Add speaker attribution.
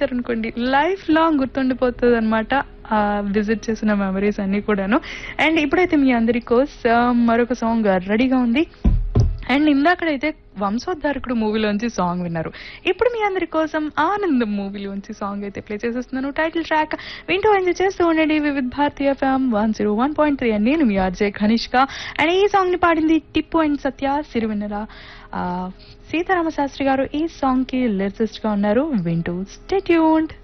Speaker 1: వచ్చారనుకోండి life long గుర్తుండిపోతుంది అనమాట విజిట్ చేసిన మెమరీస్ అన్ని కూడాను అండ్ ఇప్పుడైతే మీ అందరి కోసం మరొక సాంగ్ రెడీగా ఉంది అండ్ ఇందాకడైతే వంశోద్ధారకుడు మూవీలోంచి సాంగ్ విన్నారు ఇప్పుడు మీ అందరి కోసం ఆనందం మూవీలోంచి సాంగ్ అయితే ప్లే చేసేస్తున్నాను టైటిల్ ట్రాక్ వింటూ ఎంజాయ్ చేస్తూ ఉండండి Vividh Bharatiya FM one zero one point three and నేను మీ ఆర్జే ఘనిష్క అండ్ ఈ సాంగ్ ని పాడింది టిప్పు అండ్ సత్య సిరివెన్నెల ఆ, సీతారామ శాస్త్రి గారు ఈ సాంగ్ కి లిరిసిస్ట్ గా ఉన్నారు వింటూ స్టే ట్యూన్డ్